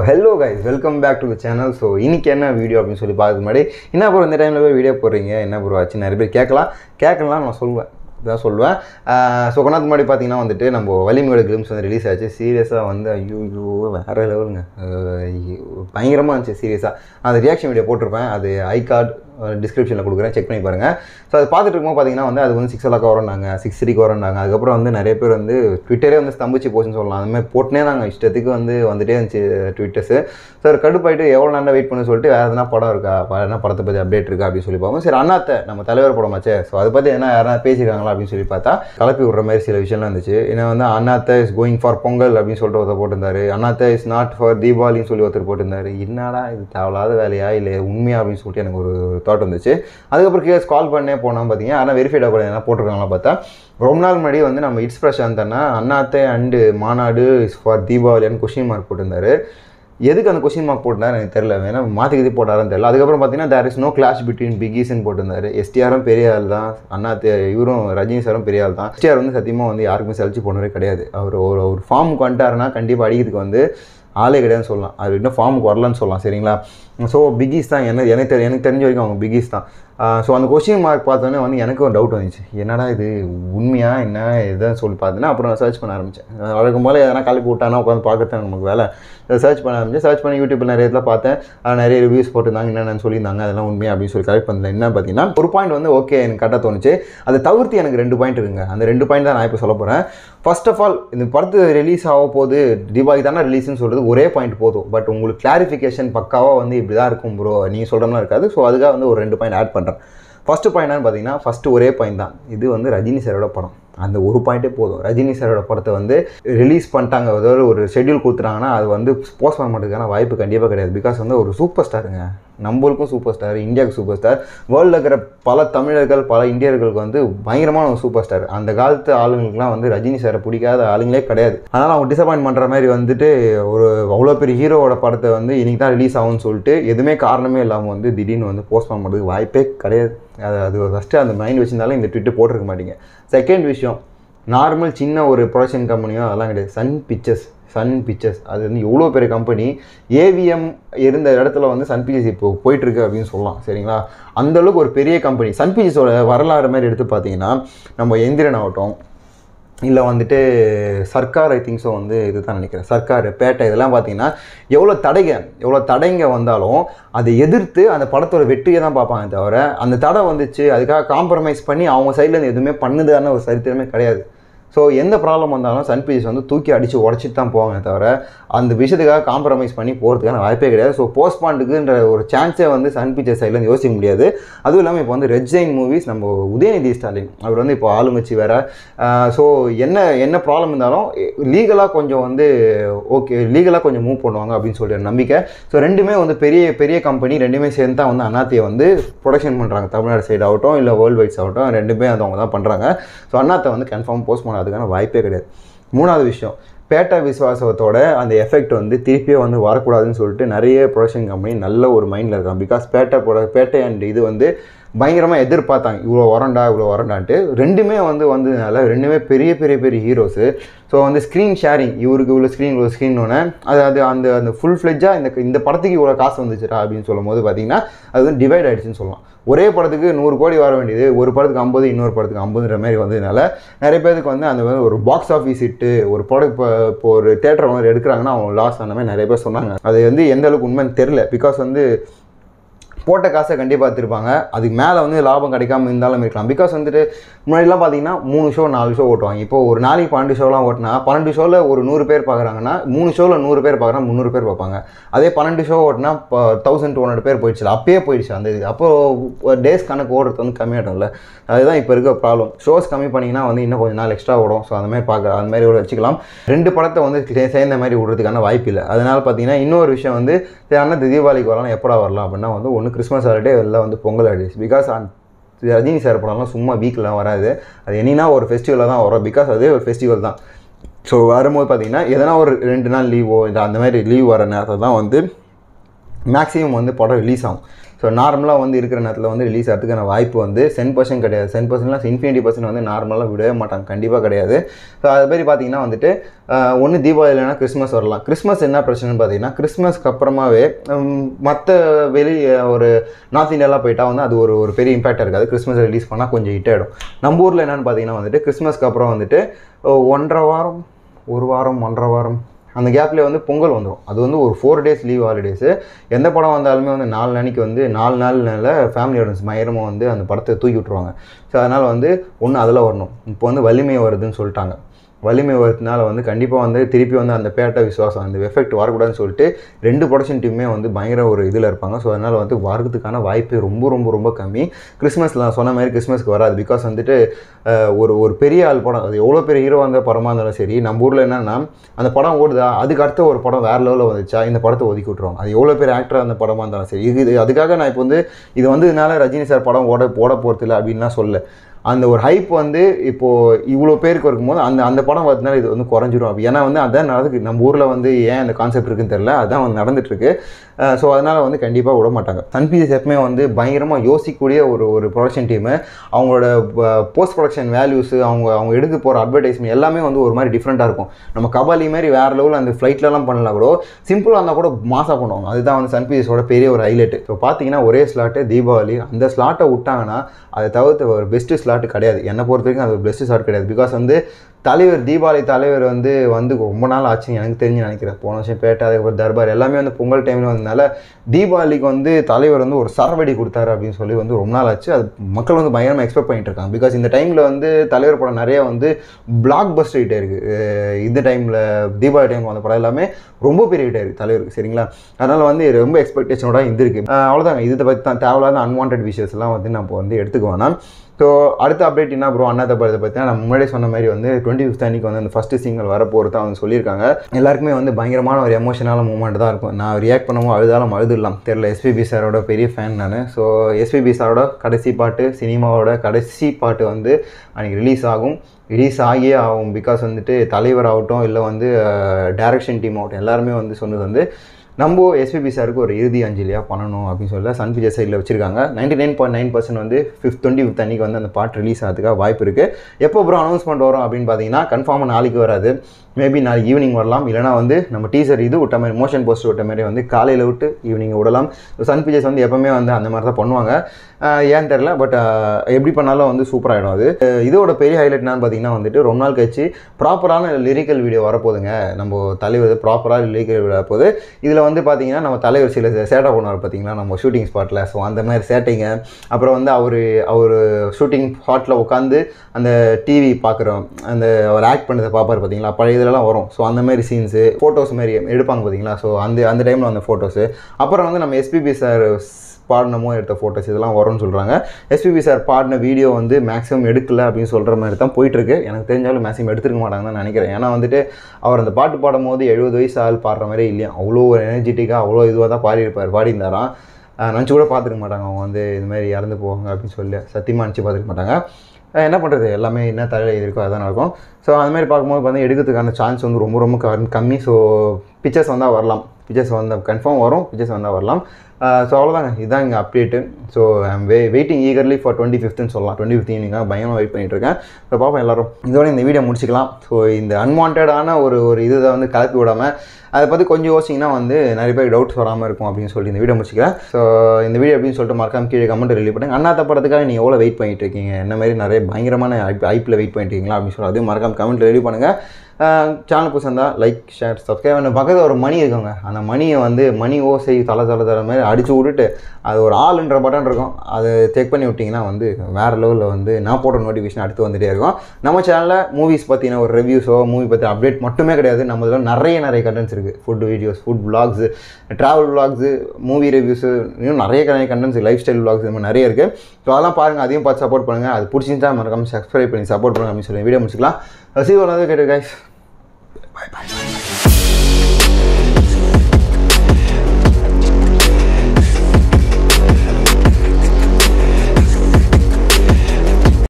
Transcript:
hello guys welcome back to the channel so இன்னைக்கு என்ன video அப்படின்னு சொல்லி பார்க்கறது முன்னாடி என்ன ப்ரோ இந்த டைமில் போய் வீடியோ போடுறீங்க என்ன ப்ரோ ஆச்சு நிறைய பேர் கேட்கலாம் கேட்கலாம் நான் சொல்லுவேன் இதான் சொல்லுவேன் ஸோ கொண்டாந்து முன்னாடி பார்த்தீங்கன்னா வந்துட்டு நம்ம வலிமையோட கிளிம்ஸ் வந்து ரிலீஸ் ஆச்சு சீரியஸாக வந்து ஐயோ ஐயோ வேறு லெவலுங்க பயங்கரமாக இருந்துச்சு சீரியஸாக அந்த ரியாக்ஷன் வீடியோ போட்டிருப்பேன் அது ஐ கார்டு டிஸ்கிரிப்ஷனில் கொடுக்குறேன் செக் பண்ணி பாருங்கள் ஸோ அது பார்த்துட்டு இருக்கும்போது பார்த்தீங்கன்னா வந்து அது வந்து சிக்ஸ் ஓ வரனாங்க சிக்ஸ் த்ரீக்கு வரனாங்க அதுக்கப்புறம் வந்து நிறைய பேர் வந்து ட்விட்டரே வந்து ஸ்தம்பிச்சு போச்சுன்னு சொல்லலாம் அந்த மாதிரி போட்டுனே தாங்க இஷ்டத்துக்கு வந்து வந்துட்டே இருந்துச்சு ட்விட்டர்ஸு சார் கடுப்பாயிட்டு எவ்வளோ நேரம் வெயிட் பண்ண சொல்லிட்டு வேறு எதனா படம் இருக்கா வேறு என்ன படத்தை பற்றி அப்டேட் இருக்கா அப்படின்னு சொல்லி பார்ப்போம் சரி அண்ணாத்த நம்ம தலைவர் படமாச்சே ஸோ அதை பற்றி என்ன யாரா பேசியிருக்காங்களா அப்படின்னு சொல்லி பார்த்தா கலப்பி விடுற மாதிரி சில விஷயம்லாம் இருந்துச்சு ஏன்னா வந்து Annaatthe is going for Pongal அப்படின்னு சொல்லிட்டு ஒருத்தர் போட்டிருந்தாரு அண்ணாத்த இஸ் நாட் ஃபார் தீபாவளின்னு சொல்லி ஒருத்தர் போட்டிருந்தாரு என்னடா இது தேவையில்லாத வேலையா இல்லை உண்மையா அப்படின்னு சொல்லிட்டு எனக்கு ஒரு தாட் வந்துச்சு அதுக்கப்புறம் கீழே கால் பண்ணே போனால் பார்த்தீங்க ஆனால் வெரிஃபைட் ஆகக்கூடாது என்ன போட்டிருக்காங்களா பார்த்தா ரொம்ப நாள் முன்னாடி வந்து நம்ம இட்ஸ் பிரசாந்த் அண்ணா Annaatthe and Maanaadu is for தீபாவளின்னு கொஷின் மார்க் போட்டிருந்தாரு எதுக்கு அந்த கொஷின் மார்க் போட்டார் எனக்கு தெரியல வேணா மாற்றி கிதி போட்டாருன்னு தெரியல அதுக்கப்புறம் பார்த்தீங்கன்னா there is no clash between பிகிஸ்ன்னு போட்டிருந்தாரு எஸ்டிஆரும் பெரிய ஆள் தான் அண்ணா இவரும் ரஜினி சாரும் பெரிய ஆள் தான் எஸ்டிஆர் வந்து சத்தியமாக வந்து யாருக்குமே சலிச்சு போனவரே கிடையாது அவர் ஒரு ஒரு ஃபார்முக்கு வந்துட்டாருன்னா கண்டிப்பாக அடிக்கிறதுக்கு வந்து ஆளே கிடையாதுன்னு சொல்லலாம் அது இன்னும் ஃபார்முக்கு வரலன்னு சொல்லலாம் சரிங்களா ஸோ பிகிஸ் தான் என்ன எனக்கு தெரி எனக்கு தெரிஞ்ச வரைக்கும் அவங்க பிகிஸ் தான் ஸோ அந்த கொஸ்டின் மார்க் பார்த்தோன்னே வந்து எனக்கு ஒரு டவுட் வந்துச்சு என்னடா இது உண்மையா என்ன எதுன்னு சொல்லி பார்த்தேன்னா அப்புறம் நான் சர்ச் பண்ண ஆரம்பித்தேன் வழக்கம் போல் எதனா கலப்பி விட்டானா உட்காந்து பார்க்கறது நமக்கு வேலை சர்ச் பண்ண ஆரம்பிச்சேன் சர்ச் பண்ணி யூடியூப்பில் நிறைய இதில் பார்த்தேன் நிறைய ரிவ்யூஸ் போட்டிருந்தாங்க என்னென்னு சொல்லியிருந்தாங்க அதெல்லாம் உண்மையா அப்படின்னு சொல்லி கரெக்ட் பண்ணல என்ன பார்த்தீங்கன்னா ஒரு பாயிண்ட் வந்து ஓகே எனக்கு கரெக்டாக தோணுச்சு அதை தவிர்த்து எனக்கு ரெண்டு பாயிண்ட் இருக்குங்க அந்த ரெண்டு பாயிண்ட் தான் நான் இப்போ சொல்ல போகிறேன் ஃபர்ஸ்ட் ஆஃப் ஆல் இந்த படத்து ரிலீஸ் ஆக போது தீபாவளி தானே ரிலீஸ்னு சொல்கிறது ஒரே பாயிண்ட் போதும் பட் உங்களுக்கு கிளாரிஃபிகேஷன் பக்காவாக வந்து இப்படி தான் இருக்கும் ப்ரோ நீங்கள் சொல்கிறோம்லாம் இருக்காது ஸோ அதுக்காக வந்து ஒரு ரெண்டு பாயிண்ட் ஆட் பண்ணுறேன் ஃபஸ்ட்டு பாயிண்ட் என்னன்னு பார்த்தீங்கன்னா ஃபஸ்ட்டு ஒரே பாயிண்ட் தான் இது வந்து ரஜினி சாரோட படம் அந்த ஒரு பாயிண்ட்டே போதும் ரஜினி சாரோட படத்தை வந்து ரிலீஸ் பண்ணிட்டாங்க அதாவது ஒரு ஷெட்யூல் கொடுத்துட்டாங்கன்னா அது வந்து போஸ்ட் பண்ண மாட்டேதுக்கான வாய்ப்பு கண்டிப்பாக கிடையாது பிகாஸ் வந்து ஒரு சூப்பர் ஸ்டாருங்க நம்மளுக்கும் சூப்பர் ஸ்டார் இந்தியாவுக்கு சூப்பர் ஸ்டார் வேர்ல்டில் இருக்கிற பல தமிழர்கள் பல இந்தியர்களுக்கு வந்து பயங்கரமான ஒரு சூப்பர் ஸ்டார் அந்த காலத்து ஆளுங்களுக்குலாம் வந்து ரஜினி சாரை பிடிக்காத ஆளுங்களே கிடையாது அதனால் அவங்க டிசப்பாயின்ட் பண்ணுற மாதிரி வந்துட்டு ஒரு அவ்வளோ பெரிய ஹீரோவோட படத்தை வந்து இன்றைக்கி தான் ரிலீஸ் ஆகும்னு சொல்லிட்டு எதுவுமே காரணமே இல்லாமல் வந்து திடீர்னு வந்து போஸ்ட் பண்ண பண்ணுறதுக்கு வாய்ப்பே கிடையாது அது அது ஃபஸ்ட்டு அந்த மைண்ட் வச்சிருந்தாலும் இந்த ட்விட்டு போட்டிருக்க மாட்டீங்க செகண்ட் விஷயம் நார்மல் சின்ன ஒரு ப்ரொடக்ஷன் கம்பெனியோ அதெல்லாம் கிடையாது சன் பிக்சர்ஸ் சன் பிக்சர்ஸ் அது வந்து எவ்வளோ பெரிய கம்பெனி ஏவிஎம் இருந்த இடத்துல வந்து சன் பிக்சர்ஸ் இப்போ போயிட்டுருக்கு அப்படின்னு சொல்லலாம் சரிங்களா அந்தளவுக்கு ஒரு பெரிய கம்பெனி சன் பிக்சர்ஸோட வரலாறு மாதிரி எடுத்து பார்த்தீங்கன்னா நம்ம எந்திரன் ஆகட்டும் இல்லை வந்துட்டு சர்க்கார் ஐ திங்ஸோ வந்து இது தான் நினைக்கிறேன் சர்க்கார் பேட்டை இதெல்லாம் பார்த்தீங்கன்னா எவ்வளோ தடைங்க எவ்வளோ தடைங்க வந்தாலும் அதை எதிர்த்து அந்த படத்தோட வெற்றியை தான் பார்ப்பாங்க தவிர அந்த தடை வந்துச்சு அதுக்காக காம்ப்ரமைஸ் பண்ணி அவங்க சைட்லேருந்து எதுவுமே பண்ணுதான ஒரு சரித்திரமே கிடையாது ஸோ எந்த ப்ராப்ளம் வந்தாலும் சன் பிக்சர்ஸ் வந்து தூக்கி அடித்து உடச்சிட்டு தான் போவாங்க தவிர அந்த விஷயத்துக்காக காம்ப்ரமைஸ் பண்ணி போகிறதுக்கான வாய்ப்பே கிடையாது ஸோ போஸ்ட்பாண்டுக்குன்ற ஒரு சான்ஸே வந்து சன் பிக்சர்ஸ் சைட்லேருந்து யோசிக்க முடியாது அதுவும் இல்லாமல் இப்போ வந்து ரெட் ஜெயின் மூவிஸ் நம்ம உதயநிதி ஸ்டாலின் அவர் வந்து இப்போ ஆளுங்கட்சி வேறு ஸோ என்ன என்ன ப்ராப்ளம் இருந்தாலும் லீகலாக கொஞ்சம் வந்து ஓகே லீகலாக கொஞ்சம் மூவ் பண்ணுவாங்க அப்படின்னு சொல்லிட்டு நம்பிக்கை ஸோ ரெண்டுமே வந்து பெரிய பெரிய கம்பெனி ரெண்டுமே சேர்ந்து தான் வந்து அண்ணாத்தையை வந்து ப்ரொடக்ஷன் பண்ணுறாங்க தமிழ்நாடு சைடு ஆகட்டும் இல்லை வேர்ல்டு வைட்ஸ் ஆகட்டும் ரெண்டுமே அது அவங்க தான் பண்ணுறாங்க ஸோ அண்ணாத்தை வந்து கன்ஃபார்ம் போஸ்ட் பண்ண அதுக்கான வாய்ப்பே கிடையாது மூணாவது விஷயம் பேட்டா விசுவாசத்தோட அந்த எஃபெக்ட் வந்து திருப்பியே வந்து வரக்கூடாதுன்னு சொல்லிட்டு நிறைய ப்ரொடக்ஷன் கம்பெனி நல்ல ஒரு மைண்டில் இருக்காங்க பிகாஸ் பேட்டை ப்ரொட பேட்டை அண்ட் இது வந்து பயங்கரமாக எதிர்பார்த்தாங்க இவ்வளோ வரண்டா இவ்வளோ வரண்டான்ட்டு ரெண்டுமே வந்து வந்ததுனால ரெண்டுமே பெரிய பெரிய பெரிய ஹீரோஸு ஸோ வந்து ஸ்க்ரீன் ஷேரிங் இவருக்கு இவ்வளோ ஸ்க்ரீன் இவ்வளோ ஸ்க்ரீன்னொன்னே அது அது அந்த அந்த ஃபுல் ஃப்ளெஜ்ஜாக இந்த இந்த படத்துக்கு இவ்வளோ காசு வந்துச்சுடா அப்படின்னு சொல்லும் போது பார்த்தீங்கன்னா அது வந்து டிவைட் ஆகிடுச்சுன்னு சொல்லலாம் ஒரே படத்துக்கு நூறு கோடி வர வேண்டியது ஒரு படத்துக்கு ஐம்பது இன்னொரு படத்துக்கு ஐம்பதுன்ற மாதிரி வந்ததுனால நிறைய பேருக்கு வந்து அந்த மாதிரி ஒரு பாக்ஸ் ஆஃபீஸ் ஹிட்டு ஒரு படம் இப்போ இப்போ ஒரு தேட்டர் வந்து எடுக்கிறாங்கன்னா அவங்க லாஸ் ஆன மாதிரி நிறைய பேர் சொன்னாங்க அது வந்து எந்த அளவுக்கு உண்மைன்னு தெரில பிகாஸ் வந்து போட்ட காசை கண்டிப்பாக எடுத்துருப்பாங்க அதுக்கு மேலே வந்து லாபம் கிடைக்காம இருந்தாலும் இருக்கலாம் பிகாஸ் வந்துட்டு முன்னாடிலாம் பார்த்தீங்கன்னா மூணு ஷோ நாலு ஷோ ஓட்டுவாங்க இப்போ ஒரு நாளைக்கு பன்னெண்டு ஷோலாம் ஓட்டினா பன்னெண்டு ஷோவில் ஒரு நூறு பேர் பார்க்குறாங்கன்னா மூணு ஷோவில் நூறு பேர் பார்க்குறாங்க முந்நூறு பேர் பார்ப்பாங்க அதே பன்னெண்டு ஷோ ஓட்டினா இப்போ தௌசண்ட் டூ ஹண்ட்ரட் பேர் போயிடுச்சு அப்பயே போயிடுச்சு அந்த இது அப்போது டேஸ் கணக்கு ஓடுறது வந்து கம்மியாகிடும்ல அதுதான் இப்போ இருக்க ப்ராப்ளம் ஷோஸ் கம்மி பண்ணிங்கன்னா வந்து இன்னும் கொஞ்சம் நாள் எக்ஸ்ட்ரா ஓடும் ஸோ அந்த மாதிரி பார்க்குற அந்த மாதிரி கூட வச்சுக்கலாம் ரெண்டு படத்தை வந்து சேர்ந்த மாதிரி விடுறதுக்கான வாய்ப்பு இல்லை அதனால் பார்த்தீங்கன்னா இன்னொரு விஷயம் வந்து அண்ணா தீபாவளிக்கு வரலாம் எப்படா வரலாம் அப்படின்னா வந்து ஒன்று கிறிஸ்மஸ் ஹாலிடே இல்லை வந்து Pongal holidays because Rajini sir படம்லாம் சும்மா வீக்கில் வராது அது என்னன்னா ஒரு ஃபெஸ்டிவலில் தான் வரும் பிகாஸ் அதே ஒரு ஃபெஸ்டிவல் தான் ஸோ வரும்போது பார்த்தீங்கன்னா எதனா ஒரு ரெண்டு நாள் லீவோ இல்லை அந்த மாதிரி லீவ் வர நேரத்தில் தான் வந்து மேக்ஸிமம் வந்து படம் ரிலீஸ் ஆகும் ஸோ நார்மலாக வந்து இருக்கிற நேரத்தில் வந்து ரிலீஸ் ஆகிறதுக்கான வாய்ப்பு வந்து சென் பர்சன்ட் கிடையாது சென் பர்சன்ட்லாம் இன்ஃபினிட்டி பர்சன்ட் வந்து நார்மலாக விடவே மாட்டாங்க கண்டிப்பாக கிடையாது ஸோ அது மாதிரி பார்த்தீங்கன்னா வந்துட்டு ஒன்று தீபாவளி இல்லைனா கிறிஸ்மஸ் வரலாம் கிறிஸ்மஸ் என்ன பிரச்சனைன்னு பார்த்தீங்கன்னா கிறிஸ்மஸ்க்கு அப்புறமாவே மற்ற வெளி ஒரு நார்த் இந்தியாலாம் போயிட்டா வந்து அது ஒரு ஒரு பெரிய இம்பாக்ட் இருக்காது கிறிஸ்மஸ் ரிலீஸ் பண்ணால் கொஞ்சம் ஹிட் ஆகிடும் நம்ம ஊரில் என்னென்னு பார்த்தீங்கன்னா வந்துட்டு கிறிஸ்மஸ்க்கு அப்புறம் வந்துட்டு ஒன்றரை வாரம் ஒரு வாரம் ஒன்றரை வாரம் அந்த கேப்லேயே வந்து பொங்கல் வந்துடும் அது வந்து ஒரு ஃபோர் டேஸ் லீவ் ஹாலிடேஸு எந்த படம் வந்தாலுமே வந்து நாலு நாளைக்கு வந்து நாலு நாள்னால ஃபேமிலி ஆடியன்ஸ் பயங்கரமாக வந்து அந்த படத்தை தூக்கி விட்ருவாங்க ஸோ அதனால் வந்து ஒன்று அதில் வரணும் இப்போ வந்து வலிமை வருதுன்னு சொல்லிட்டாங்க வலிமை வரதுனால வந்து கண்டிப்பாக வந்து திருப்பி வந்து அந்த பேட்டை விசுவாசம் அந்த எஃபெக்ட் வரக்கூடாதுன்னு சொல்லிட்டு ரெண்டு ப்ரொடக்ஷன் டீமே வந்து பயங்கர ஒரு இதில் இருப்பாங்க ஸோ அதனால் வந்து வரதுக்கான வாய்ப்பு ரொம்ப ரொம்ப ரொம்ப கம்மி கிறிஸ்மஸில் நான் சொன்ன மாதிரி கிறிஸ்மஸ்க்கு வராது பிகாஸ் வந்துட்டு ஒரு ஒரு பெரிய ஆள் படம் அது எவ்வளோ பெரிய ஹீரோ அந்த படமாக இருந்தாலும் சரி நம்ம ஊரில் என்னென்னா அந்த படம் ஓடுதா அதுக்கு அடுத்த ஒரு படம் வேறு லெவலில் வந்துச்சா இந்த படத்தை ஒதுக்கி விட்ருவாங்க அது எவ்வளோ பெரிய ஆக்டர் அந்த படமாக இருந்தாலும் சரி இது இது அதுக்காக நான் இப்போ வந்து இது வந்ததுனால ரஜினி சார் படம் ஓட ஓட போகிறது இல்லை அப்படின்லாம் சொல்ல அந்த ஒரு ஹைப் வந்து இப்போது இவ்வளோ பேருக்கு இருக்கும்போது அந்த அந்த படம் பார்த்தீங்கன்னா இது வந்து குறைஞ்சிரும் அப்படி ஏன்னா வந்து அதான் நடக்குது நம்ம ஊரில் வந்து ஏன் அந்த கான்செப்ட் இருக்குன்னு தெரில அதான் வந்து நடந்துட்டுருக்கு ஸோ அதனால் வந்து கண்டிப்பாக விட மாட்டாங்க சன் பிக்சர்ஸ் எப்பவுமே வந்து பயங்கரமாக யோசிக்கக்கூடிய ஒரு ஒரு ப்ரொடக்ஷன் டீமு அவங்களோட போஸ்ட் ப்ரொடக்ஷன் வேல்யூஸு அவங்க அவங்க எடுக்க போகிற அட்வர்டைஸ்மெண்ட் எல்லாமே வந்து ஒரு மாதிரி டிஃப்ரெண்ட்டாக இருக்கும் நம்ம கபாலி மாதிரி வேறு லெவலில் அந்த ஃப்ளைட்லலாம் பண்ணலாம் கூட சிம்பிளாக இருந்தால் கூட மாசாக பண்ணுவாங்க அதுதான் வந்து சன் பிக்சர்ஸோட பெரிய ஒரு ஹைலைட்டு ஸோ பார்த்தீங்கன்னா ஒரே ஸ்லாட்டு தீபாவளி அந்த ஸ்லாட்டை விட்டாங்கன்னா அதை தவிர்த்து ஒரு பெஸ்ட்டு ஸ்லாட்டு கிடையாது என்னை பொறுத்த வரைக்கும் அது ஒரு பெஸ்ட்டு ஸ்லாட் கிடையாது பிகாஸ் வந்து தலைவர் தீபாவளி தலைவர் வந்து வந்து ரொம்ப நாள் ஆச்சுன்னு எனக்கு தெரிஞ்சு நினைக்கிறேன் போன வருஷம் பேட்டை அதுக்கப்புறம் தர்பார் எல்லாமே வந்து பொங்கல் டைமில் வந்ததுனால தீபாவளிக்கு வந்து தலைவர் வந்து ஒரு சரவடி கொடுத்தாரு அப்படின்னு சொல்லி வந்து ரொம்ப நாள் ஆச்சு அது மக்கள் வந்து பயங்கரமாக எக்ஸ்பெக்ட் பண்ணிட்டு இருக்காங்க பிகாஸ் இந்த டைமில் வந்து தலைவர் படம் நிறைய வந்து பிளாக் பஸ்ட் ஹிட் இருக்குது இந்த டைமில் தீபாவளி டைம் வந்த படம் எல்லாமே ரொம்ப பெரிய ஹிட் ஆயிருக்கு தலைவருக்கு சரிங்களா அதனால் வந்து ரொம்ப எக்ஸ்பெக்டேஷனோட இருந்திருக்கு அவ்வளோதாங்க இதை பற்றி தான் தேவையில்லாத அன்வான்ட் விஷயஸ் எல்லாம் வந்து நம்ம வந்து எடுத்துக்க வேணாம் ஸோ அடுத்த அப்டேட் என்ன ப்ரோ அண்ணா தப்பதை பற்றி நான் முன்னாடி சொன்ன மாதிரி வந்து டுவெண்ட்டி ஃபிஃப்த் அன்னைக்கு வந்து அந்த ஃபஸ்ட்டு சிங்கிள் வரப்போகிறது அவங்க சொல்லியிருக்காங்க எல்லாருக்குமே வந்து பயங்கரமான ஒரு எமோஷனான மூமெண்ட் தான் இருக்கும் நான் ரியாக்ட் பண்ணவும் அழுதாலும் அழுதுடலாம் தெரில எஸ்பிபி சாரோட பெரிய ஃபேன் நான் ஸோ எஸ்பிபி சாரோட கடைசி பாட்டு சினிமாவோட கடைசி பாட்டு வந்து அன்றைக்கி ரிலீஸ் ஆகும் ரிலீஸ் ஆகியே ஆகும் பிகாஸ் வந்துட்டு தலைவர் ஆகட்டும் இல்லை வந்து டேரக்ஷன் டீம் ஆகட்டும் எல்லாருமே வந்து சொன்னது வந்து நம்ம எஸ்பிபி சாருக்கு ஒரு இறுதி அஞ்சலியாக பண்ணணும் அப்படின்னு சொல்லி சன் பிக்சர் சைடில் வச்சிருக்காங்க ninety nine point nine percent வந்து ஃபிஃப்த் டுவெண்ட்டி ஃபிஃப்த் அன்றைக்கி வந்து அந்த பாட்டு ரிலீஸ் ஆகிறதுக்காக வாய்ப்பு இருக்குது எப்போ அப்புறம் அனௌன்ஸ்மெண்ட் வரும் அப்படின்னு பார்த்தீங்கன்னா கன்ஃபார்மாக நாளைக்கு வராது மேபி நாளைக்கு ஈவினிங் வரலாம் இல்லைனா வந்து நம்ம டீசர் இது விட்ட மாதிரி மோஷன் போஸ்ட் விட்ட மாதிரி வந்து காலையில் விட்டு ஈவினிங் விடலாம் சன் பிக்சர்ஸ் வந்து எப்போவுமே வந்து அந்த மாதிரி தான் பண்ணுவாங்க ஏன்னு தெரில பட் எப்படி பண்ணாலும் வந்து சூப்பராகிடும் அது இதோட பெரிய ஹைலைட் என்னன்னு பார்த்தீங்கன்னா வந்துட்டு ரொம்ப நாள் கழிச்சு ப்ராப்பரான லிரிக்கல் வீடியோ வரப்போகுதுங்க நம்ம தலைவர் ப்ராப்பராக லிரிக்கல் வீடியோ வரப்போகுது இதில் வந்து பார்த்தீங்கன்னா நம்ம தலைவர் சில சேட்டை பண்ணுவார் பார்த்தீங்களா நம்ம ஷூட்டிங் ஸ்பாட்டில் ஸோ அந்த மாதிரி சேட்டைங்க அப்புறம் வந்து அவர் அவர் ஷூட்டிங் ஸ்பாட்டில் உட்காந்து அந்த டிவி பார்க்குறோம் அந்த அவர் ஆக்ட் பண்ணதை பார்ப்பார் பார்த்தீங்களா பழைய இதிலலாம் வரும் ஸோ அந்த மாதிரி சீன்ஸு ஃபோட்டோஸ் மாதிரி எடுப்பாங்க பார்த்தீங்களா ஸோ அந்த அந்த டைமில் அந்த ஃபோட்டோஸு அப்புறம் வந்து நம்ம எஸ்பிபி சார் பாடினமோ எடுத்த ஃபோட்டோஸ் இதெல்லாம் வரும்னு சொல்கிறாங்க எஸ்பிபி சார் பாடின வீடியோ வந்து மேக்ஸிமம் எடுக்கல அப்படின்னு சொல்கிற மாதிரி தான் போயிட்டுருக்கு எனக்கு தெரிஞ்சாலும் மேக்ஸிமம் எடுத்துருக்க மாட்டாங்கன்னு தான் நினைக்கிறேன் ஏன்னா வந்துட்டு அவர் அந்த பாட்டு பாடும் போது எழுபது வயசு ஆள் பாடுற மாதிரி இல்லையா அவ்வளோ எனர்ஜெட்டிக்காக அவ்வளோ இதுவாக தான் பாடியிருப்பார் பாடியிருந்தாராம் நினச்சி கூட பார்த்துருக்க மாட்டாங்க அவங்க வந்து இது மாதிரி இறந்து போவாங்க அப்படின்னு சொல்லி சத்தியமாக நினச்சி பார்த்துருக்க மாட்டாங்க என்ன பண்ணுறது எல்லாமே என்ன தலையில் இருக்கோ அதான் நடக்கும் ஸோ அந்த மாதிரி பார்க்கும்போது வந்து எடுக்கிறதுக்கான சான்ஸ் வந்து ரொம்ப ரொம்ப கம்மி ஸோ பிக்சர்ஸ் வந்தால் வரலாம் பிக்சர்ஸ் வந்தால் கன்ஃபார்ம் வரும் பிக்சர்ஸ் வந்தால் வரலாம் ஸோ அவ்வளோதாங்க இதுதான் இங்கே update so I'm wai waiting eagerly for twenty ஃபிஃப்த்னு சொல்லலாம் டுவெண்ட்டி ஃபிஃப்த் ஈவினிங்காக பயங்கரமாக வெயிட் பண்ணிட்டு இருக்கேன் ஸோ பார்ப்போம் எல்லாரும் இதோட இந்த வீடியோ முடிச்சிக்கலாம் ஸோ இந்த அன்வான்டான ஒரு ஒரு இதை வந்து கலப்பி விடாமல் அதை பற்றி கொஞ்சம் யோசிச்சிங்கன்னா வந்து நிறைய பேர் டவுட்ஸ் வராமல் இருக்கும் அப்படின்னு சொல்லி இந்த வீடியோ முடிச்சிக்கிறேன் ஸோ இந்த வீடியோ அப்படின்னு சொல்லிட்டு மறக்காம கீழே கமெண்ட் ரிலீவ் பண்ணுங்க அண்ணா தப்பறதுக்காக நீங்கள் எவ்வளோ வெயிட் பண்ணிட்டு இருக்கீங்க என்ன மாதிரி நிறைய பயங்கரமான ஐப்பில் வெயிட் பண்ணிட்டு இருக்கீங்களா அப்படின்னு சொல்லி அதையும் மறக்காம கமெண்ட் ரிலீவ் பண்ணுங்கள் சேனல் புதுசாக லைக் ஷேர் சப்ஸ்கிரைப் அந்த பக்கத்தில் ஒரு மணி இருக்குங்க அந்த மணியை வந்து மணி ஓசை தலை தலை தலை மாதிரி அடிச்சு விட்டுட்டு அது ஒரு ஆளுன்ற பட்டன் இருக்கும் அதை செக் பண்ணி விட்டிங்கன்னா வந்து வேறு லெவலில் வந்து நான் போடுற நோட்டிஃபிகேஷன் அடுத்து வந்துகிட்டே இருக்கும் நம்ம சேனலில் மூவிஸ் பற்றின ஒரு ரிவ்யூஸோ மூவி பற்றி அப்டேட் மட்டுமே கிடையாது நம்ம இதில் நிறைய நிறைய கண்டென்ட்ஸ் இருக்குது food videos food vlogs travel vlogs movie reviews இன்னும் நிறைய நிறைய கண்டென்ட்ஸ் லைஃப் ஸ்டைல் விளாக்ஸ் இந்த மாதிரி நிறைய இருக்குது ஸோ அதெல்லாம் பாருங்கள் அதையும் பார்த்து சப்போர்ட் பண்ணுங்கள் அது பிடிச்சிருந்தா மறக்காம சப்ஸ்கிரைப் பண்ணி சப்போர்ட் பண்ணுங்க அப்படின்னு சொல்லி வீடியோ முடிச்சுக்கலாம் சி ஒரு கேட்டு கைஸ் பாய் பாய்